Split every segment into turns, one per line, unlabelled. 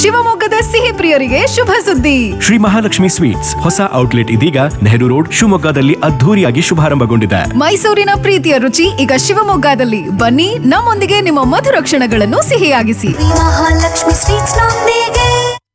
ಶಿವಮೊಗ್ಗದ ಸಿಹಿ ಪ್ರಿಯರಿಗೆ ಶುಭ ಸುದ್ದಿ
ಶ್ರೀ ಮಹಾಲಕ್ಷ್ಮಿ ಸ್ವೀಟ್ಸ್ ಹೊಸ ಔಟ್ಲೆಟ್ ಇದೀಗ ನೆಹರು ರೋಡ್ ಶಿವಮೊಗ್ಗದಲ್ಲಿ ಅದ್ಧೂರಿಯಾಗಿ ಶುಭಾರಂಭಗೊಂಡಿದೆ
ಮೈಸೂರಿನ ಪ್ರೀತಿಯ ರುಚಿ ಈಗ ಶಿವಮೊಗ್ಗದಲ್ಲಿ ಬನ್ನಿ ನಮ್ಮೊಂದಿಗೆ ನಿಮ್ಮ ಮಧುರ ಕ್ಷಣಗಳನ್ನು ಸಿಹಿಯಾಗಿಸಿ
ಮಹಾಲಕ್ಷ್ಮಿ ಸ್ವೀಟ್ಸ್ ನೊಂದಿಗೆ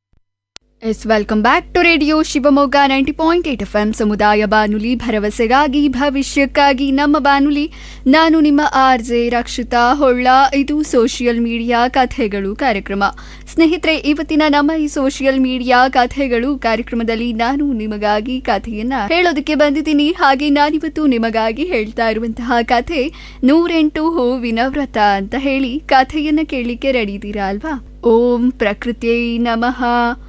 yes welcome back to radio Shivamogga ninety point eight F M ಸಮುದಾಯ ಬಾನುಲಿ ಭರವಸೆಗಾಗಿ ಭವಿಷ್ಯಕ್ಕಾಗಿ ನಮ್ಮ ಬಾನುಲಿ ನಾನು ನಿಮ್ಮ ಆರ್ ಜೆ ರಕ್ಷಿತಾ ಹೊಳ್ಳ ಇದು ಸೋಷಿಯಲ್ ಮೀಡಿಯಾ ಕಥೆಗಳು ಕಾರ್ಯಕ್ರಮ ಸ್ನೇಹಿತರೆ ಇವತ್ತಿನ ನಮ್ಮ ಈ ಸೋಷಿಯಲ್ ಮೀಡಿಯಾ ಕಥೆಗಳು ಕಾರ್ಯಕ್ರಮದಲ್ಲಿ ನಾನು ನಿಮಗಾಗಿ ಕಥೆಯನ್ನ ಹೇಳೋದಕ್ಕೆ ಬಂದಿದ್ದೀನಿ ಹಾಗೆ ನಾನಿವತ್ತು ನಿಮಗಾಗಿ ಹೇಳ್ತಾ ಇರುವಂತಹ ಕಥೆ ನೂರೆಂಟು ಹೂವಿನ ವ್ರತ ಅಂತ ಹೇಳಿ ಕಥೆಯನ್ನ ಕೇಳಲಿಕ್ಕೆ ರೆಡಿ ಇದ್ದೀರಾ ಅಲ್ವಾ ಓಂ ಪ್ರಕೃತಿಯೈ ನಮಃ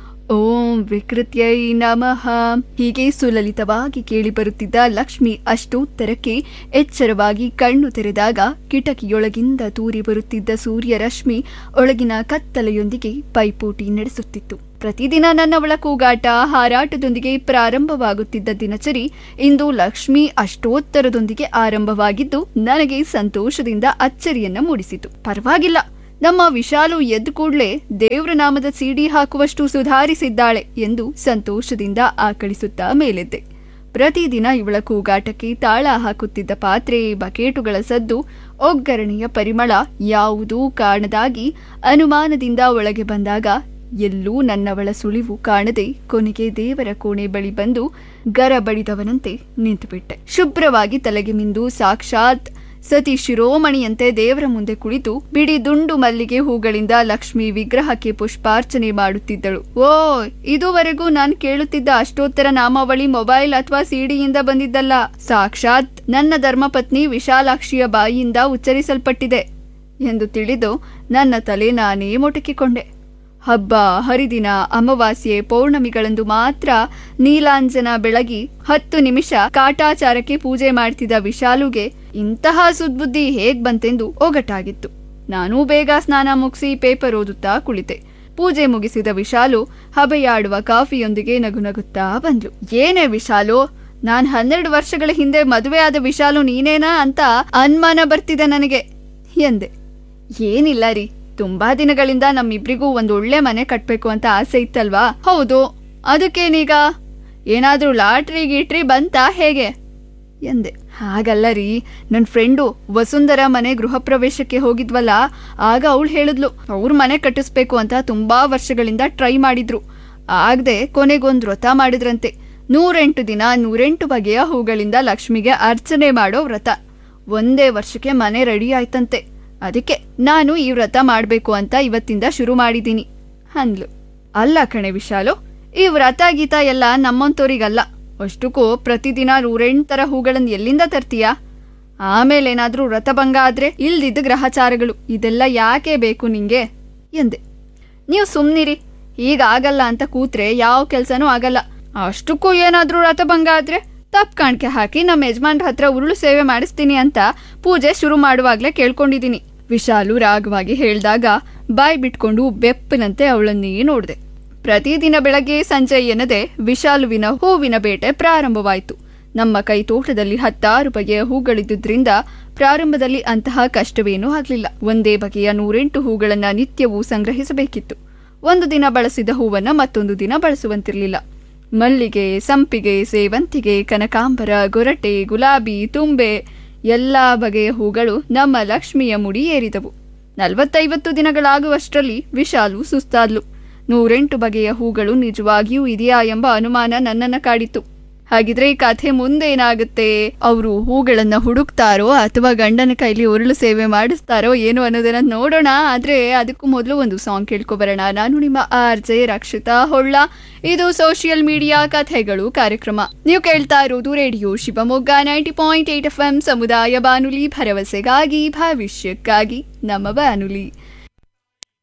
ಓಂ ವಿಕೃತ್ಯೈ ನಮಃ ಹೀಗೆ ಸುಲಲಿತವಾಗಿ ಕೇಳಿಬರುತ್ತಿದ್ದ ಲಕ್ಷ್ಮಿ ಅಷ್ಟೋತ್ತರಕ್ಕೆ ಎಚ್ಚರವಾಗಿ ಕಣ್ಣು ತೆರೆದಾಗ ಕಿಟಕಿಯೊಳಗಿಂದ ತೂರಿ ಬರುತ್ತಿದ್ದ ಸೂರ್ಯ ರಶ್ಮಿ ಒಳಗಿನ ಕತ್ತಲೆಯೊಂದಿಗೆ ಪೈಪೋಟಿ ನಡೆಸುತ್ತಿತ್ತು ಪ್ರತಿದಿನ ನನ್ನವಳ ಕೂಗಾಟ ಹಾರಾಟದೊಂದಿಗೆ ಪ್ರಾರಂಭವಾಗುತ್ತಿದ್ದ ದಿನಚರಿ ಇಂದು ಲಕ್ಷ್ಮಿ ಅಷ್ಟೋತ್ತರದೊಂದಿಗೆ ಆರಂಭವಾಗಿದ್ದು ನನಗೆ ಸಂತೋಷದಿಂದ ಅಚ್ಚರಿಯನ್ನ ಮೂಡಿಸಿತು ಪರವಾಗಿಲ್ಲ ನಮ್ಮ ವಿಶಾಲು ಎದ್ದ ಕೂಡ್ಲೆ ದೇವ್ರ ನಾಮದ ಸಿಡಿ ಹಾಕುವಷ್ಟು ಸುಧಾರಿಸಿದ್ದಾಳೆ ಎಂದು ಸಂತೋಷದಿಂದ ಆಕಳಿಸುತ್ತಾ ಮೇಲೆದ್ದೆ ಪ್ರತಿದಿನ ಇವಳ ಕೂಗಾಟಕ್ಕೆ ತಾಳ ಹಾಕುತ್ತಿದ್ದ ಪಾತ್ರೆ ಬಕೇಟುಗಳ ಸದ್ದು ಒಗ್ಗರಣೆಯ ಪರಿಮಳ ಯಾವುದೂ ಕಾಣದಾಗಿ ಅನುಮಾನದಿಂದ ಒಳಗೆ ಬಂದಾಗ ಎಲ್ಲೂ ನನ್ನವಳ ಸುಳಿವು ಕಾಣದೆ ಕೊನೆಗೆ ದೇವರ ಕೋಣೆ ಬಳಿ ಬಂದು ಗರ ಬಡಿದವನಂತೆ ನಿಂತುಬಿಟ್ಟೆ ಶುಭ್ರವಾಗಿ ತಲೆಗೆ ಮಿಂದು ಸಾಕ್ಷಾತ್ ಸತಿ ಶಿರೋಮಣಿಯಂತೆ ದೇವರ ಮುಂದೆ ಕುಳಿತು ಬಿಡಿ ದುಂಡು ಮಲ್ಲಿಗೆ ಹೂಗಳಿಂದ ಲಕ್ಷ್ಮಿ ವಿಗ್ರಹಕ್ಕೆ ಪುಷ್ಪಾರ್ಚನೆ ಮಾಡುತ್ತಿದ್ದಳು ಓ ಇದುವರೆಗೂ ನಾನು ಕೇಳುತ್ತಿದ್ದ ಅಷ್ಟೋತ್ತರ ನಾಮಾವಳಿ ಮೊಬೈಲ್ ಅಥವಾ ಸಿಡಿಯಿಂದ ಬಂದಿದ್ದಲ್ಲ ಸಾಕ್ಷಾತ್ ನನ್ನ ಧರ್ಮಪತ್ನಿ ವಿಶಾಲಾಕ್ಷಿಯ ಬಾಯಿಯಿಂದ ಉಚ್ಚರಿಸಲ್ಪಟ್ಟಿದೆ ಎಂದು ತಿಳಿದು ನನ್ನ ತಲೆ ನಾನೇ ಮೊಟಕಿಕೊಂಡೆ ಹಬ್ಬ ಹರಿದಿನ ಅಮಾವಾಸ್ಯೆ ಪೌರ್ಣಮಿಗಳಂದು ಮಾತ್ರ ನೀಲಾಂಜನ ಬೆಳಗಿ ಹತ್ತು ನಿಮಿಷ ಕಾಟಾಚಾರಕ್ಕೆ ಪೂಜೆ ಮಾಡ್ತಿದ್ದ ವಿಶಾಲುಗೆ ಇಂತಹ ಸುದ್ಬುದ್ಧಿ ಹೇಗ್ ಬಂತೆಂದು ಒಗಟಾಗಿತ್ತು ನಾನೂ ಬೇಗ ಸ್ನಾನ ಮುಗಿಸಿ ಪೇಪರ್ ಓದುತ್ತಾ ಕುಳಿತೆ ಪೂಜೆ ಮುಗಿಸಿದ ವಿಶಾಲು ಹಬೆಯಾಡುವ ಕಾಫಿಯೊಂದಿಗೆ ನಗುನಗುತ್ತಾ ಬಂದ್ಲು ಏನೇ ವಿಶಾಲು ನಾನ್ ಹನ್ನೆರಡು ವರ್ಷಗಳ ಹಿಂದೆ ಮದುವೆ ಆದ ವಿಶಾಲು ನೀನೇನಾ ಅಂತ ಅನುಮಾನ ಬರ್ತಿದೆ ನನಗೆ ಎಂದೆ ಏನಿಲ್ಲ ರೀ ತುಂಬಾ ದಿನಗಳಿಂದ ನಮ್ಮಿಬ್ರಿಗೂ ಒಂದು ಒಳ್ಳೆ ಮನೆ ಕಟ್ಬೇಕು ಅಂತ ಆಸೆ ಇತ್ತಲ್ವಾ ಹೌದು ಅದಕ್ಕೇನೀಗ ಏನಾದ್ರೂ ಲಾಟ್ರಿ ಗೀಟ್ರಿ ಬಂತಾ ಹೇಗೆ ಎಂದೆ ಹಾಗಲ್ಲ ರೀ ನನ್ನ ಫ್ರೆಂಡು ವಸುಂಧರ ಮನೆ ಗೃಹ ಪ್ರವೇಶಕ್ಕೆ ಹೋಗಿದ್ವಲ್ಲ ಆಗ ಅವಳು ಹೇಳಿದ್ಲು ಅವ್ರ ಮನೆ ಕಟ್ಟಿಸ್ಬೇಕು ಅಂತ ತುಂಬಾ ವರ್ಷಗಳಿಂದ ಟ್ರೈ ಮಾಡಿದ್ರು ಆಗದೆ ಕೊನೆಗೊಂದು ವ್ರತ ಮಾಡಿದ್ರಂತೆ ನೂರೆಂಟು ದಿನ ನೂರೆಂಟು ಬಗೆಯ ಹೂಗಳಿಂದ ಲಕ್ಷ್ಮಿಗೆ ಅರ್ಚನೆ ಮಾಡೋ ವ್ರತ ಒಂದೇ ವರ್ಷಕ್ಕೆ ಮನೆ ರೆಡಿ ಆಯ್ತಂತೆ ಅದಕ್ಕೆ ನಾನು ಈ ವ್ರತ ಮಾಡಬೇಕು ಅಂತ ಇವತ್ತಿಂದ ಶುರು ಮಾಡಿದ್ದೀನಿ ಅಂದ್ಲು ಅಲ್ಲ ಕಣೆ ವಿಶಾಲು ಈ ವ್ರತ ಗೀತ ಎಲ್ಲ ನಮ್ಮಂತೋರಿಗಲ್ಲ ಅಷ್ಟಕ್ಕೂ ಪ್ರತಿದಿನ ನೂರೆಂಟು ಥರ ಹೂಗಳನ್ನು ಎಲ್ಲಿಂದ ತರ್ತೀಯಾ ಆಮೇಲೇನಾದ್ರೂ ವ್ರತಭಂಗ ಆದ್ರೆ ಇಲ್ದಿದ್ದ ಗ್ರಹಚಾರಗಳು ಇದೆಲ್ಲ ಯಾಕೆ ಬೇಕು ನಿಂಗೆ ಎಂದೆ ನೀವು ಸುಮ್ನಿರಿ ಹೀಗಾಗಲ್ಲ ಅಂತ ಕೂತ್ರೆ ಯಾವ ಕೆಲ್ಸನೂ ಆಗಲ್ಲ ಅಷ್ಟಕ್ಕೂ ಏನಾದ್ರೂ ವ್ರತಭಂಗ ಆದ್ರೆ ತಪ್ಪು ಕಾಣಿಕೆ ಹಾಕಿ ನಮ್ಮ ಯಜಮಾನ್ರ ಹತ್ರ ಉರುಳು ಸೇವೆ ಮಾಡಿಸ್ತೀನಿ ಅಂತ ಪೂಜೆ ಶುರು ಮಾಡುವಾಗ್ಲೇ ಕೇಳ್ಕೊಂಡಿದ್ದೀನಿ ವಿಶಾಲು ರಾಗವಾಗಿ ಹೇಳ್ದಾಗ ಬಾಯ್ ಬಿಟ್ಕೊಂಡು ಬೆಪ್ಪನಂತೆ ಅವಳನ್ನೇ ನೋಡಿದೆ ಪ್ರತಿದಿನ ಬೆಳಗ್ಗೆ ಸಂಜೆ ಎನ್ನದೆ ವಿಶಾಲುವಿನ ಹೂವಿನ ಬೇಟೆ ಪ್ರಾರಂಭವಾಯಿತು ನಮ್ಮ ಕೈ ತೋಟದಲ್ಲಿ ಹತ್ತಾರು ಬಗೆಯ ಹೂಗಳಿದ್ದುದರಿಂದ ಪ್ರಾರಂಭದಲ್ಲಿ ಅಂತಹ ಕಷ್ಟವೇನೂ ಆಗಲಿಲ್ಲ ಒಂದೇ ಬಗೆಯ ನೂರೆಂಟು ಹೂಗಳನ್ನ ನಿತ್ಯವೂ ಸಂಗ್ರಹಿಸಬೇಕಿತ್ತು ಒಂದು ದಿನ ಬಳಸಿದ ಹೂವನ್ನ ಮತ್ತೊಂದು ದಿನ ಬಳಸುವಂತಿರಲಿಲ್ಲ ಮಲ್ಲಿಗೆ ಸಂಪಿಗೆ ಸೇವಂತಿಗೆ ಕನಕಾಂಬರ ಗೊರಟೆ ಗುಲಾಬಿ ತುಂಬೆ ಎಲ್ಲ ಬಗೆಯ ಹೂಗಳು ನಮ್ಮ ಲಕ್ಷ್ಮಿಯ ಮುಡಿ ಏರಿದವು ನಲವತ್ತೈವತ್ತು ದಿನಗಳಾಗುವಷ್ಟರಲ್ಲಿ ವಿಶಾಲು ಸುಸ್ತಾದ್ಲು ನೂರೆಂಟು ಬಗೆಯ ಹೂಗಳು ನಿಜವಾಗಿಯೂ ಇದೆಯಾ ಎಂಬ ಅನುಮಾನ ನನ್ನನ್ನ ಕಾಡಿತು ಹಾಗಿದ್ರೆ ಈ ಕಥೆ ಮುಂದೇನಾಗುತ್ತೆ ಅವರು ಹೂಗಳನ್ನ ಹುಡುಕ್ತಾರೋ ಅಥವಾ ಗಂಡನ ಕೈಲಿ ಉರುಳು ಸೇವೆ ಮಾಡಿಸ್ತಾರೋ ಏನು ಅನ್ನೋದನ್ನ ನೋಡೋಣ ಆದ್ರೆ ಅದಕ್ಕೂ ಮೊದಲು ಒಂದು ಸಾಂಗ್ ಕೇಳ್ಕೊಬರೋಣ ನಾನು ನಿಮ್ಮ ಆರ್ ಜೆ ರಕ್ಷಿತಾ ಹೊಳ್ಳ ಇದು ಸೋಷಿಯಲ್ ಮೀಡಿಯಾ ಕಥೆಗಳು ಕಾರ್ಯಕ್ರಮ ನೀವು ಕೇಳ್ತಾ ಇರೋದು radio Shivamogga ninety point eight F M ಸಮುದಾಯ ಬಾನುಲಿ ಭರವಸೆಗಾಗಿ ಭವಿಷ್ಯಕ್ಕಾಗಿ ನಮ್ಮ ಬಾನುಲಿ